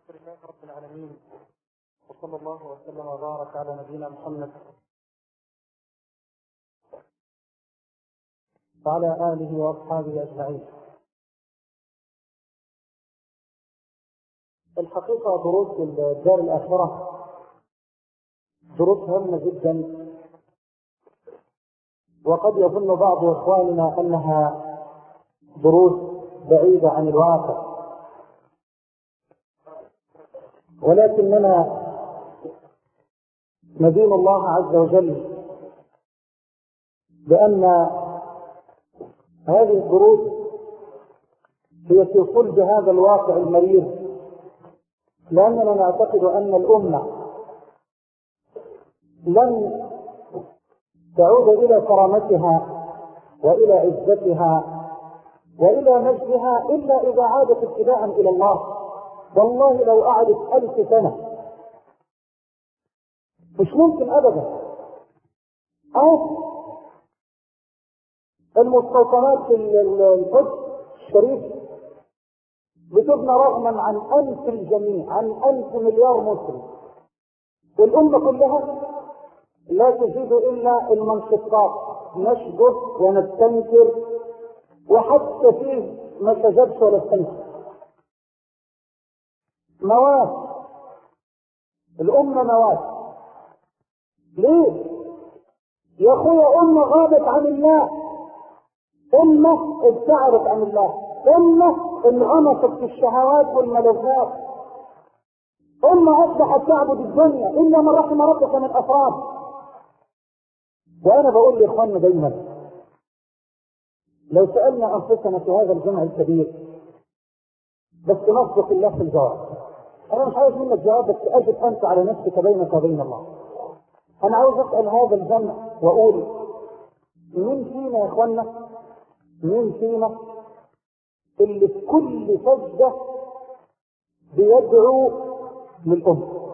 لله رب العالمين وصلى الله وسلم وبارك على نبينا محمد وعلى آله وأصحابه أجمعين الحقيقة دروس الدار الآخرة دروس هامة جدا وقد يظن بعض إخواننا أنها دروس بعيدة عن الواقع ولكننا ندين الله عز وجل بأن هذه الدروس هي في صلب هذا الواقع المرير لأننا نعتقد أن الأمة لن تعود إلى كرامتها وإلى عزتها وإلى مجدها إلا إذا عادت اتباعا إلى الله والله لو قعدت ألف سنة مش ممكن أبدا أو المستوطنات في القدس الشريف بتبنى رغما عن ألف الجميع عن ألف مليار مسلم والأمة كلها لا تزيد إلا المنشطات نشجر ونستنكر وحتى فيه ما شجرش ولا استنكر مواد الأمة مواد ليه؟ يا أخويا أمة غابت عن الله أمة ابتعدت عن الله أمة انغمست في الشهوات والملذات أمة أصبحت تعبد الدنيا إلا من رحم ربك من أفراد وأنا بقول لإخواننا دايما لو سألنا أنفسنا في هذا الجمع الكبير بس نصدق الله في الجواب أنا مش عاوز منك جواب بس أجد أنت على نفسك بينك وبين الله أنا عاوز أسأل هذا الجمع وأقول مين فينا يا إخوانا مين فينا اللي في كل سجدة بيدعو للأمة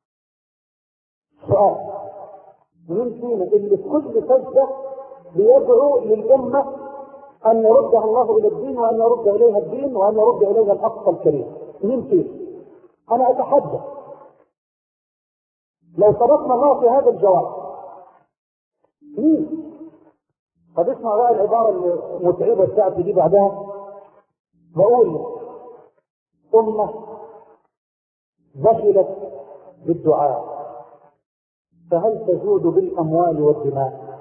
سؤال مين فينا اللي في كل سجدة بيدعو للأمة أن يردها الله إلى الدين وأن يرد إليها الدين وأن يرد إليها الأقصى الكريم مين فينا أنا أتحدى لو صدقنا الله في هذا الجواب مين طب اسمع بقى العبارة المتعبة بتاعتي دي بعدها بقول أمة بخلت بالدعاء فهل تجود بالأموال والدماء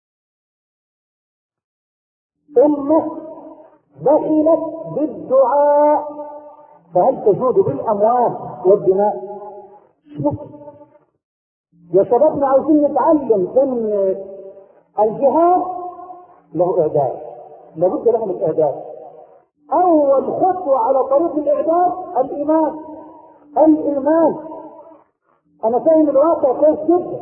أمة بخلت بالدعاء فهل تجود بالأموال والدماء شوف يا شبابنا عاوزين نتعلم ان الجهاد له اعداد لابد له من الاعداد اول خطوه على طريق الاعداد الايمان الايمان انا فاهم الواقع كويس جدا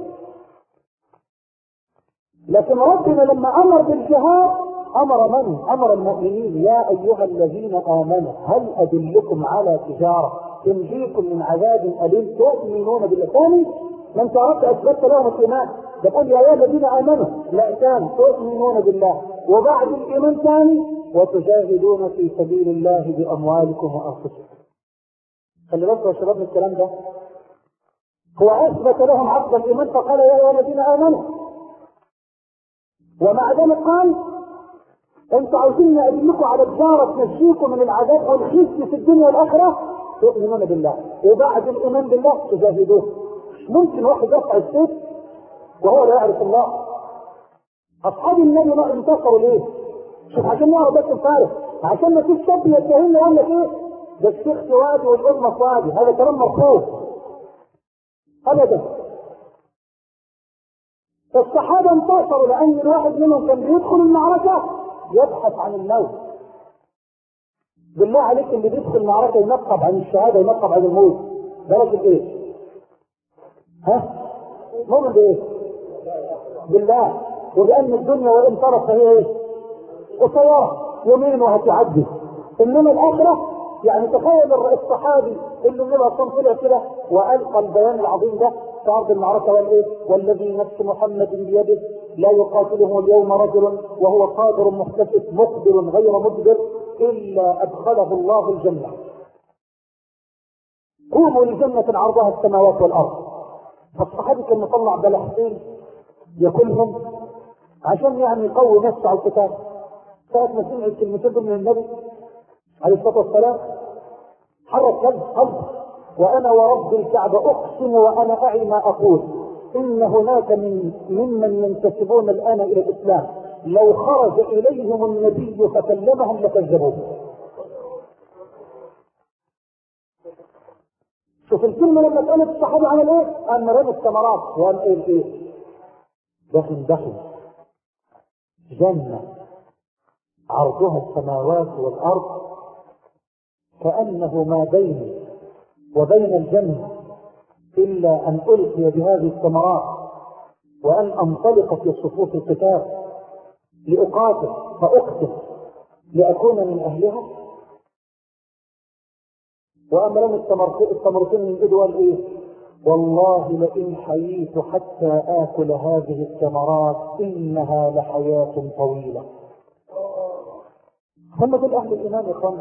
لكن ربنا لما امر بالجهاد امر من امر المؤمنين يا ايها الذين امنوا هل ادلكم على تجاره تنجيكم من عذاب اليم تؤمنون بالله ثاني ما انت اردت اثبتت لهم الايمان تقول يا ايها الذين امنوا لا كان تؤمنون بالله وبعد الايمان ثاني وتجاهدون في سبيل الله باموالكم وانفسكم خلي بالكم يا شباب من الكلام ده هو اثبت لهم عقد الايمان فقال يا ايها الذين امنوا ومع ذلك قال انتوا عاوزين ادلكم على تجاره تنجيكم من العذاب والخزي في الدنيا والاخره تؤمنون بالله وبعد الايمان بالله تجاهدون ممكن واحد يرفع السيف وهو لا يعرف الله اصحاب النبي ما انتصروا ليه؟ شوف عشان نعرف بس الفارق عشان ما فيش شاب يتهمنا يقول لك ايه؟ ده الشيخ وادي والامه وادي هذا كلام مرفوض ابدا الصحابه انتصروا لان الواحد منهم كان بيدخل المعركه يبحث عن الموت بالله عليك اللي بيدخل المعركه ينقب عن الشهاده ينقب عن الموت ده راجل ايه؟ ها؟ مؤمن بايه؟ بالله وبان الدنيا وان طرف فهي ايه؟ قصيره يومين وهتعدي انما الاخره يعني تخيل الصحابي اللي النبي اصلا طلع كده والقى البيان العظيم ده في ارض المعركه وقال ايه؟ والذي نفس محمد بيده لا يقاتله اليوم رجل وهو قادر محتسب مقبل غير مدبر الا ادخله الله الجنه. قوموا لجنة عرضها السماوات والأرض فالصحابي كان مطلع بلحتين ياكلهم عشان يعني يقوي نفسه على القتال ساعة ما سمع الكلمتين من النبي عليه الصلاة والسلام حرك قلب قلب وأنا ورب الكعبة أقسم وأنا أعي ما أقول إن هناك من ممن ينتسبون الآن إلى الإسلام لو خرج إليهم النبي فكلمهم لكذبوه شوف الكلمة لما اتقالت الصحابة عمل ايه؟ قام رمى الثمرات وقال ايه ايه؟ دخل دخل جنة عرضها السماوات والأرض كأنه ما بيني وبين الجنة إلا أن ألقي بهذه الثمرات وأن أنطلق في صفوف القتال لأقاتل فأقتل لأكون من أهلها وأما لم التمرتين من إيده قال إيه والله لئن حييت حتى آكل هذه الثمرات إنها لحياة طويلة هم دول أهل الإيمان يا إخوان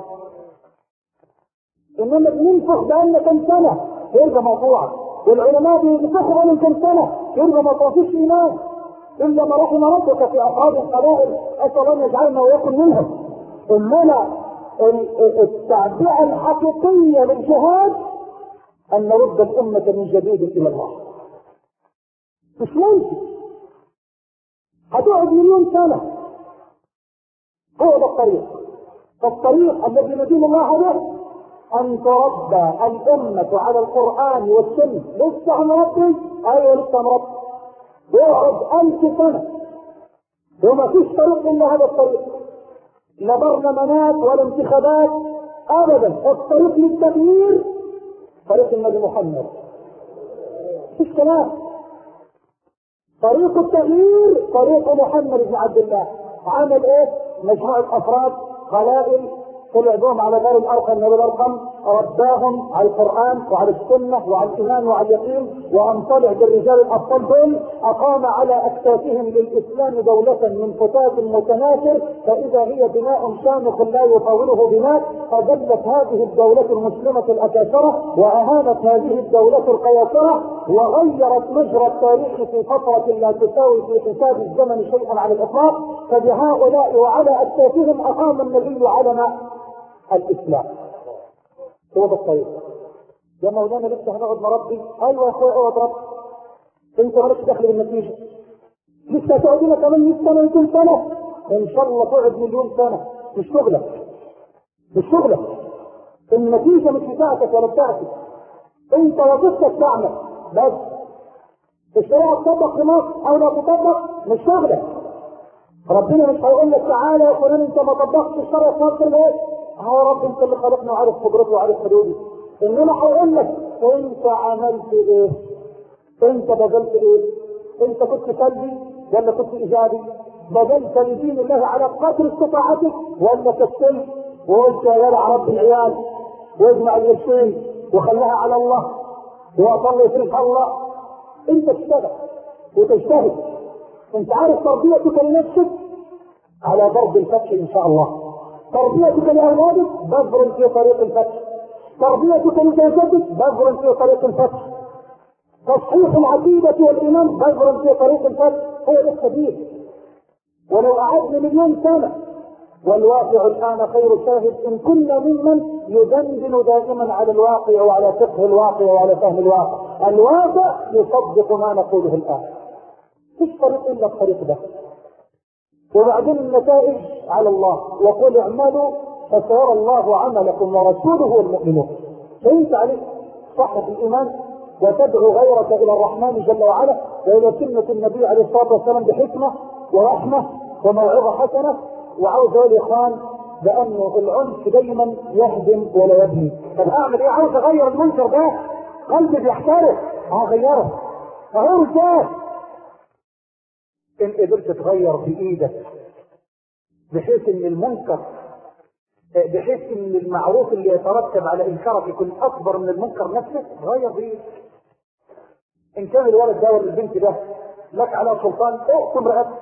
إنما بننفخ بأن كم سنة يرجى موضوعا والعلماء بينفخوا من كم سنة يرجى ما تعطيش إيمان إلا ما رحم ربك في أصحاب القبائل أسأل أن يجعلنا ويكن منهم إنما التعبئة الحقيقية للجهاد أن نرد الأمة من جديد إلى الله مش ممكن هتقعد مليون سنة هو ده الطريق فالطريق الذي ندين الله به أن تربى الأمة على القرآن والسنة لسه مربي أيوه لسه مربي يقعد ألف سنة وما فيش طريق إلا هذا الطريق لا برلمانات ولا انتخابات أبدا الطريق للتغيير طريق النبي محمد مفيش كلام طريق التغيير طريق محمد بن عبد الله عمل ايه مجموعة افراد قلائل طلع بهم على دار الارقم النبي الارقم رباهم على القران وعلى السنه وعلى الايمان وعلى اليقين وان طلع بالرجال الابطال دول اقام على اكتافهم للاسلام دوله من فتات متناثر فاذا هي بناء شامخ لا يطاوله بناء فدلت هذه الدوله المسلمه الاكاثره واهانت هذه الدوله القياصره وغيرت مجرى التاريخ في فتره لا تساوي في حساب الزمن شيئا على الاطلاق فبهؤلاء وعلى اكتافهم اقام النبي علم الاسلام هو ده الطريق يا مولانا لسه هنقعد نربي ايوه يا اخويا اقعد ربي انت مالكش دخل بالنتيجه لسه هتقعد لنا كمان 100 سنه 200 سنه ان شاء الله تقعد مليون سنه مش شغلك مش شغلك النتيجه مش بتاعتك ولا بتاعتي انت وظيفتك تعمل بس الشريعه تطبق في مصر او لا تطبق مش شغلك ربنا مش هيقول لك تعالى يا فلان انت ما طبقتش الشرع في مصر ليه؟ هو رب انت اللي خلقنا وعارف قدرته وعارف حدوده انما هيقول لك انت عملت ايه؟ انت بذلت ايه؟ انت كنت سلبي ولا كنت ايجابي؟ بذلت لدين الله على قدر استطاعتك ولا كسلت وقلت يا جدع رب العيال واجمع القرشين وخليها على الله واصلي في الله انت تشتغل وتجتهد انت عارف تربيتك لنفسك على ضرب الفتح ان شاء الله تربيتك لاولادك بذر في طريق الفتح تربيتك لزوجتك بذر في طريق الفتح تصحيح العقيدة والإيمان بذر في طريق الفتح هو ده السبيل ولو قعدنا مليون سنة والواقع الآن خير شاهد إن كنا ممن يدندن دائما على الواقع وعلى فقه الواقع وعلى فهم الواقع الواقع يصدق ما نقوله الآن مش طريق إلا الطريق ده وبعدين النتائج على الله وقل اعملوا فسيرى الله عملكم ورسوله والمؤمنون فانت عليك صحة الإيمان وتدعو غيرك إلى الرحمن جل وعلا وإلى سنة النبي عليه الصلاة والسلام بحكمة ورحمة وموعظة حسنة وعاوز أقول يا إخوان بأنه العنف دايما يهدم ولا يبني طب أعمل إيه عاوز أغير المنكر ده قلبي بيحترق هغيره أهو رجال إن قدرت تغير بإيدك بحيث إن المنكر بحيث إن المعروف اللي يترتب على إنكارك يكون أكبر من المنكر نفسه غير بإيدك إن كان الولد ده ولا البنت ده لك على سلطان اقسم رقبتك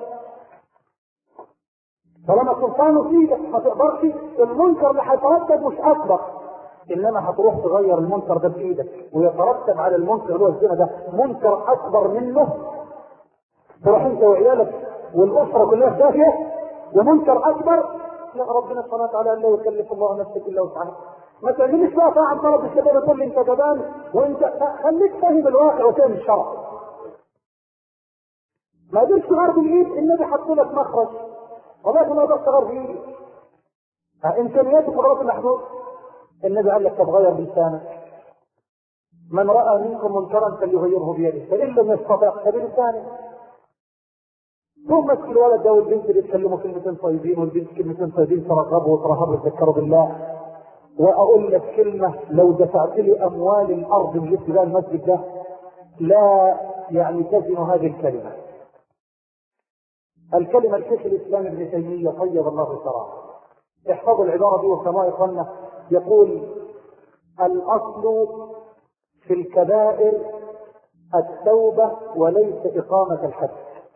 طالما سلطانه في ايدك ما تقدرش المنكر اللي هيترتب مش اكبر انما هتروح تغير المنكر ده بايدك ويترتب على المنكر اللي هو الزنا ده منكر اكبر منه تروح انت وعيالك والاسره كلها في داهيه ومنكر اكبر لا ربنا سبحانه وتعالى لا يكلف الله نفسك الا وسعها ما تعملش بقى طاعه طلب الشباب تقول لي انت جبان وانت خليك فاهم الواقع وفاهم الشرع ما قدرتش تغير بالايد النبي حط لك مخرج والله ما قدرت تغير بايدي امكانيات وقدرات المحدود النبي قال لك تتغير بلسانك من راى منكم منكرا فليغيره بيده فان لم يستطع فبلسانه ثم مسك الولد ده والبنت اللي يتكلموا كلمتين طيبين والبنت كلمتين طيبين ترغبوا وترهبوا وتذكروا بالله واقول لك كلمه لو دفعت لي اموال الارض اللي في المسجد ده لا يعني تزن هذه الكلمه الكلمه الشيخ الاسلام ابن تيميه طيب الله ثراه احفظوا العباره دي وسماء اخوانا يقول الاصل في الكبائر التوبه وليس اقامه الحد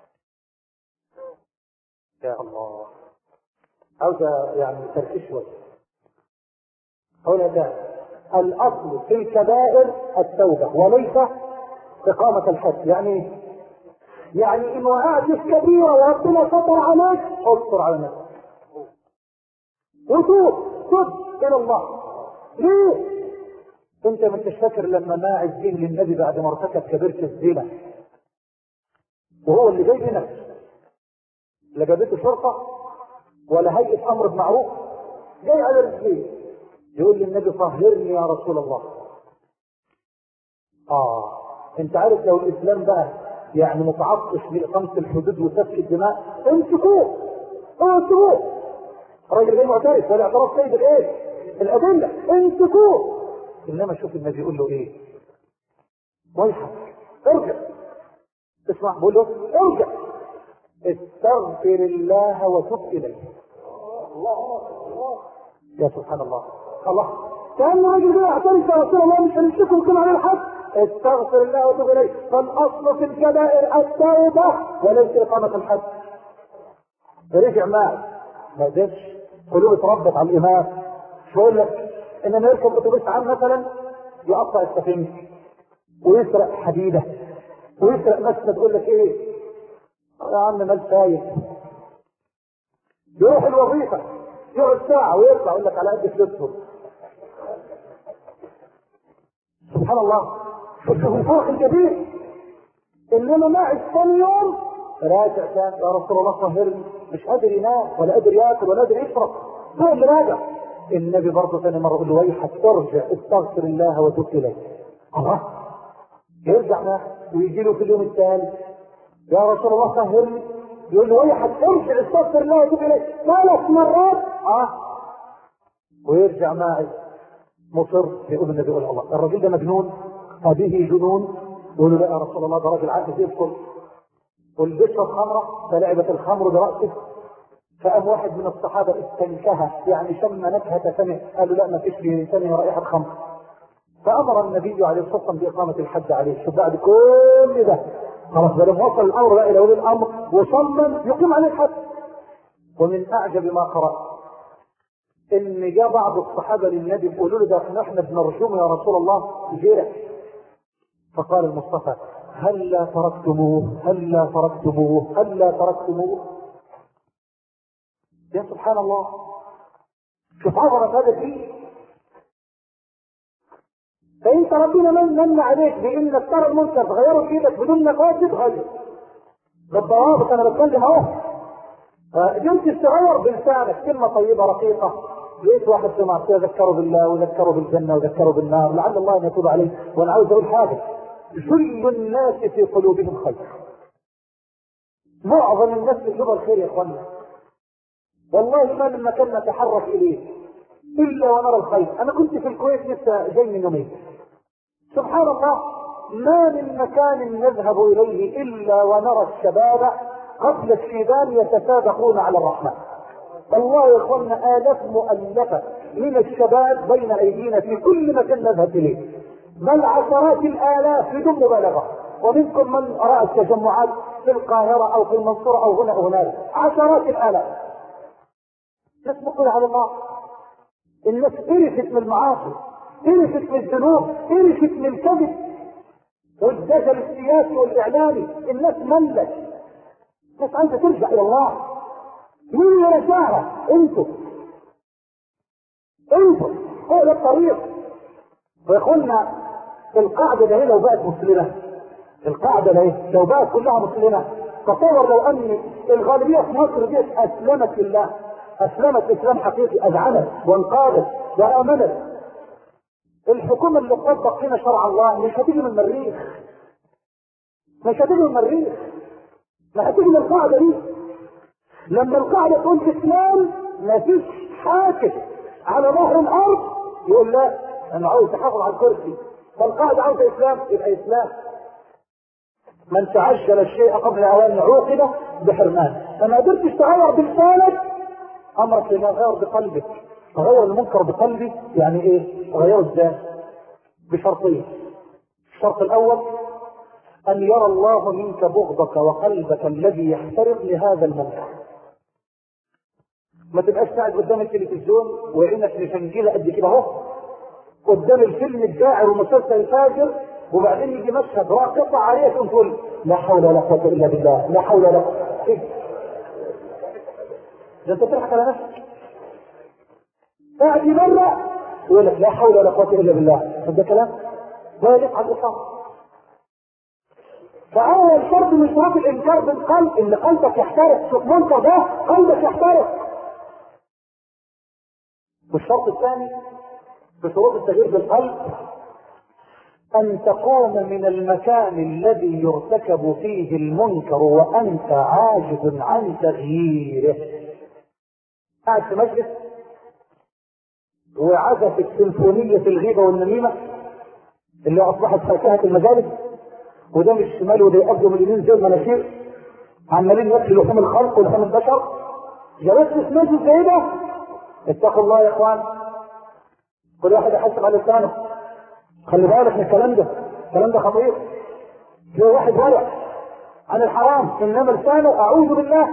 يا الله عاوز يعني تركيز شويه هنا ده الاصل في الكبائر التوبه وليس اقامه الحد يعني يعني ان وقعت في كبيره وربنا ستر عليك استر على نفسك وتوب تب الى الله ليه انت ما انتش فاكر لما ماعز جه للنبي بعد ما ارتكب كبيره الزنا وهو اللي جاي بنفسه لا جابته شرطه ولا هيئه امر بمعروف جاي على رجليه يقول للنبي طهرني يا رسول الله اه انت عارف لو الاسلام بقى يعني متعطش باقامه الحدود وسفك الدماء امسكوه امسكوه الراجل جاي معترف ولا اعتراف سيد الايه الادله امسكوه انما شوف النبي يقول له ايه ويحك ارجع اسمع بقول له ارجع استغفر الله وتب اليه الله الله يا سبحان الله الله كان الراجل ده يعترف يا رسول الله مش هنمسكه ونكون عليه الحد استغفر الله وتب اليه فالاصل في الكبائر التوبه وليس اقامه الحد رجع معي ما قدرش قلوب اتربط على الامام مش بقول لك ان انا يركب اتوبيس عام مثلا يقطع السفينه ويسرق حديده ويسرق مسند تقول لك ايه يا عم مال سايق يروح الوظيفه يقعد ساعه ويرجع يقول لك على قد فلوسهم سبحان الله شوف الفرق الكبير انما معي ثاني يوم راجع كان يا رسول الله طهرني مش قادر ينام ولا قادر ياكل ولا قادر يشرب هو اللي راجع النبي برضه ثاني مره يقول له ويحك ارجع استغفر الله وتوب اليه الله يرجع معه ويجي له في اليوم الثاني يا رسول الله طهرني يقول له ويحك ارجع استغفر الله وتوب اليه ثلاث مرات اه ويرجع معي مصر يقول النبي يقول الله الراجل ده مجنون هذه جنون يقول له لا يا رسول الله ده راجل عاقل يدخل واللي بيشرب خمره فلعبت الخمر براسه فقام واحد من الصحابه استنكها يعني شم نكهه سمع قال له لا ما فيش لي سمع رائحه خمر فامر النبي عليه الصلاه والسلام باقامه الحد عليه شوف بعد كل ده خلاص ده لما وصل الامر بقى الى ولي الامر وصمم يقيم عليه الحد ومن اعجب ما قرات ان جاء بعض الصحابه للنبي بيقولوا له ده احنا بنرجوم يا رسول الله جرح فقال المصطفى هل لا تركتموه هل لا تركتموه هل لا تركتموه يا سبحان الله شوف عظمة هذا الدين فانت ربنا من من عليك بانك ترى المنكر تغيره بايدك بدون نقاش تغير بالضوابط انا بتكلم اهو جنت تغير بلسانك كلمة طيبة رقيقة لقيت واحد في معصية ذكره بالله وذكره بالجنة وذكره بالنار لعل الله ان يتوب عليه وانا عاوز اقول حاجة كل الناس في قلوبهم خير معظم الناس بتبغى الخير يا اخوانا والله ما من مكان نتحرك اليه الا ونرى الخير انا كنت في الكويت لسه جاي من يومين سبحان الله ما من مكان نذهب اليه الا ونرى الشباب قبل الشيبان يتسابقون على الرحمن والله يا اخوانا الاف مؤلفه من الشباب بين ايدينا في كل مكان نذهب اليه بل عشرات الالاف بدون مبالغه ومنكم من راى التجمعات في القاهره او في المنصوره او هنا او هناك عشرات الالاف ناس مقبله على الله الناس قرفت من المعاصي قرفت من الذنوب قرفت من الكذب والدجل السياسي والاعلامي الناس ملت الناس عايزه ترجع الى الله مين يرجعها انتوا انتوا هو ده الطريق ويقولنا القاعده ده لو بقت مسلمه القاعده ده لو بقت كلها مسلمه تصور لو ان الغالبيه في مصر دي اسلمت لله اسلمت اسلام حقيقي اذعنت وانقادت وامنت الحكومه اللي تطبق فينا شرع الله مش هتيجي من المريخ مش هتيجي من المريخ ما هتيجي من القاعده دي لما القاعده تقول اسلام ما فيش حاكم على ظهر الارض يقول لا انا عاوز احافظ على الكرسي فالقاعده عاوزه اسلام يبقى اسلام من تعجل الشيء قبل اوان عوقب بحرمان فما قدرتش تغير بلسانك امرك لما غير بقلبك تغير المنكر بقلبي يعني ايه تغيره ازاي بشرطين الشرط الاول ان يرى الله منك بغضك وقلبك الذي يحترق لهذا المنكر ما تبقاش قاعد قدام التلفزيون وعينك مفنجله قد كده اهو قدام الفيلم الداعر ومسلسل الفاجر وبعدين يجي مشهد قطع عليك تقول لا حول ولا قوه الا بالله لا حول ولا قوه إيه؟ ده انت بتضحك على نفسك قاعد يبرع يقول لك لا حول ولا قوه الا بالله ده كلام لا يليق على الاطلاق فاول شرط من شروط الانكار بالقلب ان قلبك يحترق شوف منكر ده قلبك يحترق والشرط الثاني بشروط التغيير بالقلب أن تقوم من المكان الذي يرتكب فيه المنكر وأنت عاجز عن تغييره قاعد في مجلس وعزفت سيمفونية الغيبة والنميمة اللي أصبحت فاكهة المجالس وده من الشمال وده يقدم اليمين زي المناخير عمالين ياكلوا لحوم الخلق ولحوم البشر جلست في مجلس زي ده اتقوا الله يا اخوان كل واحد يحسب على لسانه خلي بالك من الكلام ده الكلام ده خطير في واحد ورع عن الحرام انما لسانه اعوذ بالله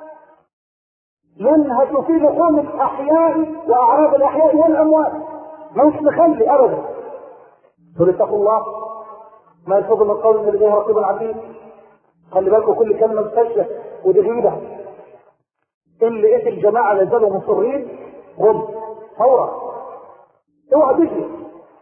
ينهج في لحوم الاحياء واعراض الاحياء والاموات مش مخلي ابدا قل اتقوا الله ما يلفظ من قول من لديه رقيب عتيد خلي بالكم كل كلمه مستشفى ودي غيبه اللي لقيت الجماعه اللي زالوا مصرين غم فورا اوعى تجري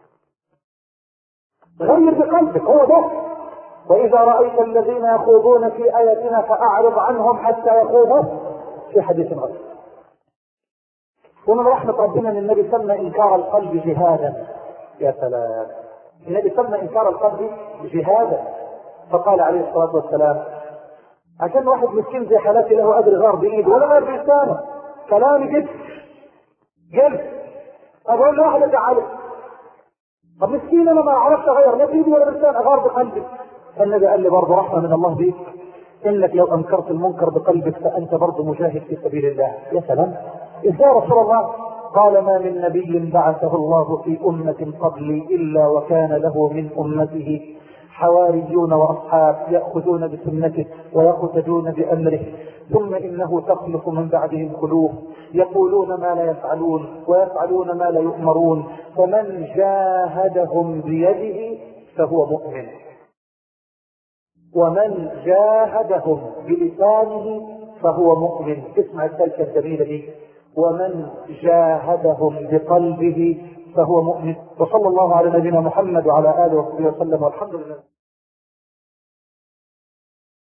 غير بقلبك هو ده واذا رايت الذين يخوضون في اياتنا فاعرض عنهم حتى يخوضوا في حديث غير ومن رحمة ربنا ان النبي سمى انكار القلب جهادا يا سلام النبي سمى انكار القلب جهادا فقال عليه الصلاة والسلام عشان واحد مسكين زي حالاتي له اجر غار بايده ولا غير بلسانه كلامي جد جد اقول له واحد تعالى طب مسكين انا ما اعرفش اغير لا بايدي ولا بلسان اغار بقلبي النبي قال لي برضه رحمه من الله بيك انك لو انكرت المنكر بقلبك فانت برضه مجاهد في سبيل الله يا سلام ازاي رسول الله قال ما من نبي بعثه الله في أمة قبلي إلا وكان له من أمته حواريون وأصحاب يأخذون بسنته ويقتدون بأمره ثم إنه تخلف من بعدهم خلوف يقولون ما لا يفعلون ويفعلون ما لا يؤمرون فمن جاهدهم بيده فهو مؤمن ومن جاهدهم بلسانه فهو مؤمن اسمع الثالثة الجميلة دي ومن جاهدهم بقلبه فهو مؤمن وصلى الله على نبينا محمد وعلى اله وصحبه وسلم والحمد لله